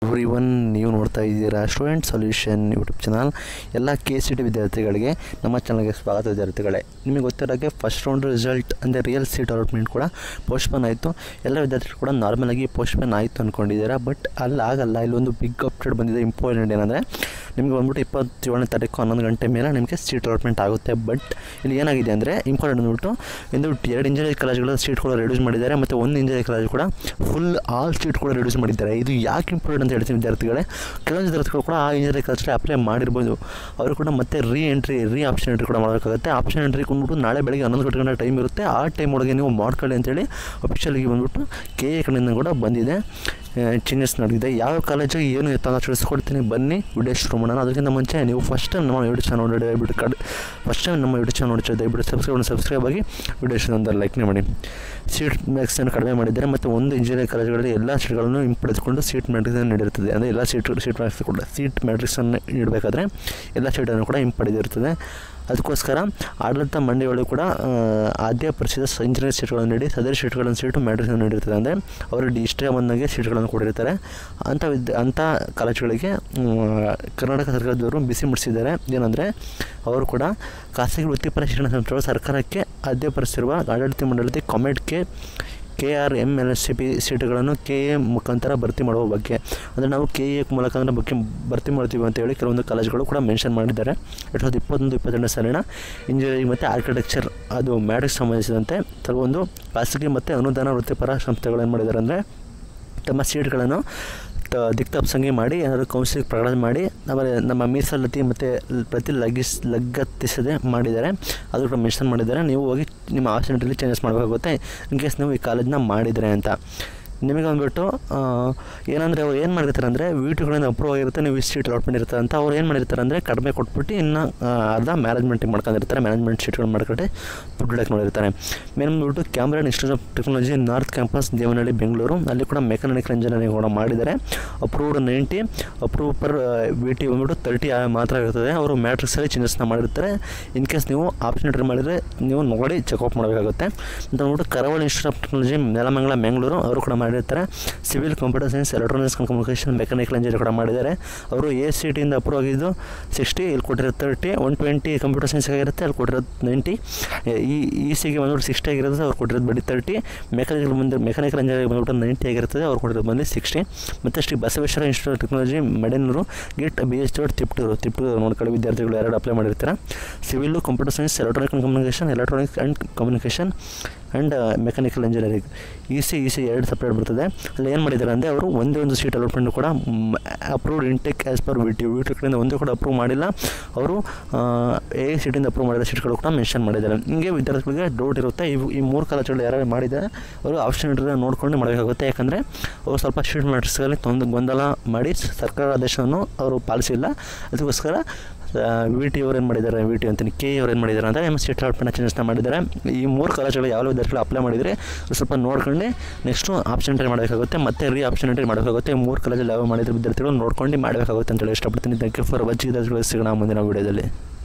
every one ನೀವು ನೋಡ್ತಾ ಇದ್ದೀರಾ ಸ್ಟೂಡೆಂಟ್ ಸೊಲ್ಯೂಷನ್ ಯೂಟ್ಯೂಬ್ ಚಾನಲ್ ಎಲ್ಲ ಕೆ ಸಿ ಟಿ ವಿದ್ಯಾರ್ಥಿಗಳಿಗೆ ನಮ್ಮ ಚಾನಲ್ಗೆ ಸ್ವಾಗತ ವಿದ್ಯಾರ್ಥಿಗಳೇ ನಿಮಗೆ ಗೊತ್ತಿರೋಕ್ಕೆ ಫಸ್ಟ್ ರೌಂಡ್ ರಿಸಲ್ಟ್ ಅಂದರೆ ರಿಯಲ್ ಸೀಟ್ ಅಲಾಟ್ಮೆಂಟ್ ಕೂಡ ಪೋಸ್ಟ್ಪೋನ್ ಆಯಿತು ಎಲ್ಲ ವಿದ್ಯಾರ್ಥಿಗಳು ಕೂಡ ನಾರ್ಮಲಾಗಿ ಪೋಸ್ಟ್ಪೋನ್ ಆಯಿತು ಅಂದ್ಕೊಂಡಿದ್ದೀರಾ ಬಟ್ ಅಲ್ಲಿ ಆಗಲ್ಲ ಇಲ್ಲೊಂದು ಬಿಗ್ ಅಪ್ಡೇಟ್ ಬಂದಿದೆ ಇಂಪಾರ್ಟೆಂಟ್ ಏನಂದರೆ ನಿಮಗೆ ಬಂದ್ಬಿಟ್ಟು ಇಪ್ಪತ್ತೇಳನೇ ತಾರೀಕು ಹನ್ನೊಂದು ಗಂಟೆ ಮೇಲೆ ನಿಮಗೆ ಸೀಟ್ ಅಲಾಟ್ಮೆಂಟ್ ಆಗುತ್ತೆ ಬಟ್ ಇಲ್ಲಿ ಏನಾಗಿದೆ ಅಂದರೆ ಇಂಪಾರ್ಟೆಂಟ್ ಅಂದ್ಬಿಟ್ಟು ಒಂದು ಎರಡು ಇಂಜಿನಿಯರಿಂಗ್ ಕಾಲೇಜ್ಗಳ ಸೀಟ್ಗಳು ರೆಡ್ಯೂಸ್ ಮಾಡಿದ್ದಾರೆ ಮತ್ತು ಒಂದು ಇಂಜಿನಿಯರಿಂಗ್ ಕಾಲೇಜ್ ಕೂಡ ಫುಲ್ ಆಲ್ ಸೀಟ್ ಕೂಡ ರೆಡ್ಯೂಸ್ ಮಾಡಿದ್ದಾರೆ ಇದು ಯಾಕೆ ಇಂಪಾರ್ಟೆಂಟ್ ಅಂತ ಹೇಳ್ತೀನಿ ವಿದ್ಯಾರ್ಥಿಗಳೇ ಕೆಲವು ವಿದ್ಯಾರ್ಥಿಗಳು ಕೂಡ ಆ ಇಂಜಿನಿಯರಿಂಗ್ ಕಾಲೇಜ್ಗೆ ಅಪ್ಲೈ ಮಾಡಿರ್ಬೋದು ಅವರು ಕೂಡ ಮತ್ತೆ ರೀ ಎಂಟ್ರಿ ರೀ ಆಪ್ಷನ್ ಎಂಟ್ರಿ ಕೂಡ ಮಾಡಬೇಕಾಗುತ್ತೆ ಆಪ್ಷನ್ ಎಂಟ್ರಿ ಕೊಂಡ್ಬಿಟ್ಟು ನಾಳೆ ಬೆಳಗ್ಗೆ ಹನ್ನೊಂದು ಗಂಟೆ ಟೈಮ್ ಇರುತ್ತೆ ಆ ಟೈಮ್ ಒಳಗೆ ನೀವು ಮಾಡ್ಕೊಳ್ಳಿ ಅಂತೇಳಿ ಅಫಿಷಿಯಲ್ಗೆ ಬಂದ್ಬಿಟ್ಟು ಕೆ ಎ ಕಡೆಯಿಂದ ಕೂಡ ಬಂದಿದೆ ಚೇಂಜಸ್ ನಡೆದಿದೆ ಯಾವ ಕಾಲೇಜಿಗೆ ಏನು ಎತ್ತ ಅಂತ ತಿಳಿಸ್ಕೊಡ್ತೀನಿ ಬನ್ನಿ ವಿಡಿಯೋ ಶುರು ಮಾಡೋಣ ಅದಕ್ಕಿಂತ ಮುಂಚೆ ನೀವು ಫಸ್ಟ್ ಟೈಮ್ ನಮ್ಮ ಯೂಟ್ಯೂಬ್ ಚಾನಲ್ ನೋಡಿ ದಯವಿಟ್ಟು ಕಡ್ ಫಸ್ಟ್ ಟೈಮ್ ನಮ್ಮ ಯೂಟ್ಯೂಬ್ ಚಾನಲ್ ನೋಡಿ ದಯವಿಟ್ಟು ಸಬ್ಸ್ಕ್ರೈಬ್ ಸಬ್ಸ್ಕ್ರೈಬ್ ಆಗಿ ವಿಡಿಯೋ ಒಂದು ಲೈಕ್ನೇ ಮಾಡಿ ಸೀಟ್ ಮ್ಯಾಕ್ಸನ್ನು ಕಡಿಮೆ ಮಾಡಿದ್ದಾರೆ ಮತ್ತು ಒಂದು ಇಂಜಿನಿಯರಿಂಗ್ ಕಾಲೇಜುಗಳಲ್ಲಿ ಎಲ್ಲ ಸೀಟ್ಗಳನ್ನು ಹಿಂಪಡೆದುಕೊಂಡು ಸೀಟ್ ಮ್ಯಾಟ್ರಿಕ್ಸನ್ನು ನೀಡಿರುತ್ತದೆ ಅಂದರೆ ಎಲ್ಲ ಸೀಟ್ ಸೀಟ್ ಮ್ಯಾಟ್ರಿಕ್ಸ್ ಕೂಡ ಸೀಟ್ ಮ್ಯಾಟ್ರಿಕ್ಸನ್ನು ನೀಡಬೇಕಾದ್ರೆ ಎಲ್ಲ ಸೀಟನ್ನು ಕೂಡ ಹಿಂಪಡೆದಿರುತ್ತದೆ ಅದಕ್ಕೋಸ್ಕರ ಆಡಳಿತ ಮಂಡಳಿಗಳು ಕೂಡ ಆ, ಆದ್ಯ ಪರಿಚಿತ ಇಂಜಿನಿಯರ್ ಸೀಟ್ಗಳನ್ನು ನೀಡಿ ಸದರಿ ಸೀಟ್ಗಳನ್ನು ಸೀಟು ಮ್ಯಾಟ್ರಿಕ್ಸನ್ನು ನೀಡಿರ್ತದೆ ಅಂದರೆ ಅವರು ಇಷ್ಟೇ ಬಂದಾಗೆ ಸೀಟ್ಗಳನ್ನು ಕೊಟ್ಟಿರ್ತಾರೆ ಅಂಥ ವಿದ್ಯ ಅಂಥ ಕಾಲೇಜುಗಳಿಗೆ ಮ್, ಕರ್ನಾಟಕ ಸರ್ಕಾರದವರು ಬಿಸಿ ಮುಟ್ಟಿಸಿದ್ದಾರೆ ಏನಂದರೆ ಅವರು ಕೂಡ ಖಾಸಗಿ ವೃತ್ತಿಪರ ಶಿಕ್ಷಣ ಸಂಸ್ಥೆಗಳು ಸರ್ಕಾರಕ್ಕೆ ಆದ್ಯಪಡಿಸಿರುವ ಆಡಳಿತ ಮಂಡಳಿ ಕಾಮೆಂಟ್ಗೆ K R M L S C P ಸೀಟುಗಳನ್ನು ಕೆ ಎ ಮುಖಾಂತರ ಭರ್ತಿ ಮಾಡುವ ಬಗ್ಗೆ ಅಂದರೆ ನಾವು ಕೆ ಎ ಮೂಲಕ ಅಂದರೆ ಬಗ್ಗೆ ಭರ್ತಿ ಮಾಡ್ತೀವಿ ಅಂತ ಹೇಳಿ ಕೆಲವೊಂದು ಕಾಲೇಜುಗಳು ಕೂಡ ಮೆನ್ಷನ್ ಮಾಡಿದ್ದಾರೆ ಎರಡು ಸಾವಿರದ ಇಪ್ಪತ್ತೊಂದು ಇಪ್ಪತ್ತೆರಡನೇ ಸಾಲಿನ ಇಂಜಿನಿಯರಿಂಗ್ ಮತ್ತು ಆರ್ಕಿಟೆಕ್ಚರ್ ಅದು ಮ್ಯಾಟ್ರಿಕ್ಸ್ ಸಂಬಂಧಿಸಿದಂತೆ ಕೆಲವೊಂದು ಖಾಸಗಿ ಮತ್ತು ಅನುದಾನ ವೃತ್ತಿಪರ ಸಂಸ್ಥೆಗಳು ಏನು ಮಾಡಿದ್ದಾರೆ ಅಂದರೆ ತಮ್ಮ ಸೀಟ್ಗಳನ್ನು ತ ದಿಕ್ ತಪ್ಸಂಗೆ ಮಾಡಿ ಏನಾದರೂ ಕೌನ್ಸಿಲಿಂಗ್ ಪ್ರಕಟಣೆ ಮಾಡಿ ನಮ್ಮ ನಮ್ಮ ಮೀಸಲಾತಿ ಮತ್ತು ಪ್ರತಿ ಲಗಿಸ್ ಲಗತ್ತಿಸದೆ ಮಾಡಿದ್ದಾರೆ ಅದು ಕೂಡ ಮೆನ್ಷನ್ ಮಾಡಿದ್ದಾರೆ ನೀವು ಹೋಗಿ ನಿಮ್ಮ ಆಪ್ಷನಿಟಿಲಿ ಚೇಂಜಸ್ ಮಾಡಬೇಕಾಗುತ್ತೆ ಇನ್ ಕೇಸ್ ನೀವು ಈ ಕಾಲೇಜನ್ನ ಮಾಡಿದರೆ ಅಂತ ನಿಮಗೆ ಬಂದ್ಬಿಟ್ಟು ಏನಂದರೆ ಅವ್ರು ಏನು ಮಾಡಿರ್ತಾರೆ ಅಂದರೆ ವೀಟುಗಳಿಂದ ಅಪ್ರೂವ್ ಆಗಿರುತ್ತೆ ನೀವು ಇಷ್ಟು ಸೀಟ್ ಅಲಾಟ್ಮೆಂಟ್ ಇರುತ್ತೆ ಅಂತ ಅವ್ರು ಏನು ಮಾಡಿರ್ತಾರೆ ಅಂದರೆ ಕಡಿಮೆ ಕೊಟ್ಬಿಟ್ಟು ಇನ್ನು ಆ, ಅರ್ಧ ಮ್ಯಾನೇಜ್ಮೆಂಟಿಗೆ ಮಾಡ್ಕೊಂಡಿರ್ತಾರೆ ಮ್ಯಾನೇಜ್ಮೆಂಟ್ ಸೀಟ್ಗಳು ಮಾಡ್ಕೊಂಡು ದುಡ್ಡು ಇಡಕ್ಕೆ ನೋಡಿರ್ತಾರೆ ಮೇನ್ ಬಂದ್ಬಿಟ್ಟು ಕ್ಯಾಮ್ರಾ Institute of Technology North Campus Devanahalli Bengaluru ಅಲ್ಲಿ ಕೂಡ ಮೆಕ್ಯಾನಿಕಲ್ ಇಂಜಿನಿಯರಿಂಗ್ ಕೂಡ ಮಾಡಿದ್ದಾರೆ approved ninety approve per V T ಬಂದ್ಬಿಟ್ಟು ತರ್ಟಿ ಮಾತ್ರ ಇರ್ತದೆ ಅವರು ಮ್ಯಾಟ್ರಿಕ್ಸಲ್ಲಿ ಚೇಂಜಸ್ನ ಮಾಡಿರ್ತಾರೆ ಇನ್ ಕೇಸ್ ನೀವು ಆಪ್ಷನ್ ಎಂಟ್ರಿ ಮಾಡಿದರೆ ನೀವು ನೋಡಿ ಚೆಕ್ಔಟ್ ಮಾಡಬೇಕಾಗುತ್ತೆ ಅಂತ ಅಂದ್ಬಿಟ್ಟು Karavali Institute of Technology Nelamangala Bengaluru ಅವರು ಕೂಡ ಮಾಡಿರ್ತಾರೆ civil computer science electronics communication mechanical engineer ಕೂಡ ಮಾಡಿದ್ದಾರೆ ಅವರು ಎ ಸಿ ಟಿಯಿಂದ ಅಪ್ರೂವ್ ಆಗಿದ್ದು ಸಿಕ್ಸ್ಟಿ ಇಲ್ಲಿ ಕೊಟ್ಟಿರೋ thirty one twenty computer science ಆಗಿರುತ್ತೆ ಅಲ್ಲಿ ಕೊಟ್ಟಿರೋದು ನೈಂಟಿ ಈ ಇ ಸಿಗೆ ಬಂದ್ಬಿಟ್ಟು ಸಿಕ್ಸ್ಟಿ ಆಗಿರುತ್ತೆ ಅವ್ರು ಕೊಟ್ಟಿರೋದು ಬರೀ ತರ್ಟಿ ಮೆಕ್ಯಾನಿಕಲ್ ಬಂದು ಮೆಕ್ಯಾನಿಕಲ್ ಇಂಜಿನಿಯರಿಂಗ್ ಬಂದ್ಬಿಟ್ಟು ನೈಂಟಿ ಆಗಿರ್ತದೆ ಅವ್ರು ಕೊಟ್ಟಿರೋದು ಬಂದು ಸಿಕ್ಸ್ಟಿ ಮತ್ತು Shri Basaveshwara Institute of Technology Medanur ಗಿಟ್ B H road Tiptur Tiptur ನೋಡ್ಕೊಳ್ಳಿ ವಿದ್ಯಾರ್ಥಿಗಳು ಎರಡು ಅಪ್ಲೈ ಮಾಡಿರ್ತಾರೆ civil computer science electronic communication electronic and communication and mechanical engineering E C E C ಎರಡು ಸಪ್ರೇಟ್ ಬರ್ತದೆ ಅಲ್ಲಿ ಏನು ಮಾಡಿದ್ದಾರೆ ಅಂದರೆ ಅವರು ಒಂದೇ ಒಂದು ಸೀಟ್ ಅಲಾಟ್ಮೆಂಟ್ ಕೂಡ approved intake as per V T V T ಕಡೆಯಿಂದ ಒಂದೂ ಕೂಡ ಅಪ್ರೂವ್ ಮಾಡಿಲ್ಲ ಅವರು ಎ ಸೀಟಿಂದ ಅಪ್ರೂವ್ ಮಾಡಿದ ಸೀಟ್ಗಳು ಕೂಡ ಮೆನ್ಷನ್ ಮಾಡಿದ್ದಾರೆ ಹಿಂಗೆ ವಿದ್ಯಾರ್ಥಿಗಳಿಗೆ ಡೌಟ್ ಇರುತ್ತೆ ಇವು ಈ ಮೂರು ಕಾಲೇಜುಗಳು ಯಾರು ಮಾಡಿದ್ದಾರೆ ಅವರು ಆಪ್ಷನ್ ನೋಡ್ಕೊಂಡು ಮಾಡಬೇಕಾಗುತ್ತೆ ಯಾಕಂದರೆ ಅವರು ಸ್ವಲ್ಪ ಶೀಟ್ ಮ್ಯಾಟ್ರಿಕ್ಸ್ಗಳಲ್ಲಿ ತೊಂದು ಗೊಂದಲ ಮಾಡಿ ಸರ್ಕಾರ ಆದೇಶವನ್ನು ಅವರು ಪಾಲಿಸಿಲ್ಲ ಅದಕ್ಕೋಸ್ಕರ ವಿ ಟಿ ಅವ್ರು ಏನು ಮಾಡಿದ್ದಾರೆ ವಿ ಟಿ ಅಂತೀನಿ ಕೆ ಅವ್ರು ಏನು ಮಾಡಿದ್ದಾರೆ ಅಂದರೆ ಎಮ್ ಸೀಟ್ ಅಲಾಟ್ಮೆಂಟ್ ಚೇಂಜಸ್ನ ಮಾಡಿದ್ದಾರೆ ಈ ಮೂರು ಕಾಲೇಜುಗಳು ಯಾವ ವಿದ್ಯಾರ್ಥಿಗಳು ಅಪ್ಲೈ ಮಾಡಿದರೆ ಸ್ವಲ್ಪ ನೋಡ್ಕೊಂಡು ನೆಕ್ಸ್ಟು ಆಪ್ಷನ್ ಎಂಟ್ರಿ ಮಾಡಬೇಕಾಗುತ್ತೆ ಮತ್ತೆ ರೀ ಆಪ್ಷನ್ ಎಂಟ್ರಿ ಮಾಡಬೇಕಾಗುತ್ತೆ ಈ ಮೂರು ಕಾಲೇಜಲ್ಲಿ ಯಾವ ಮಾಡಿದ್ರೆ ವಿದ್ಯಾರ್ಥಿಗಳು ನೋಡ್ಕೊಂಡು ಮಾಡಬೇಕಾಗುತ್ತೆ ಅಂತೇಳಿ ಇಷ್ಟಪಡ್ತೀನಿ ಥ್ಯಾಂಕ್ ಯು ಫಾರ್ ವಚ್ ವಿದ್ಯಾರ್ಥಿಗಳು ಸಿಗೋಣ ಮುಂದಿನ ವೀಡಿಯೋದಲ್ಲಿ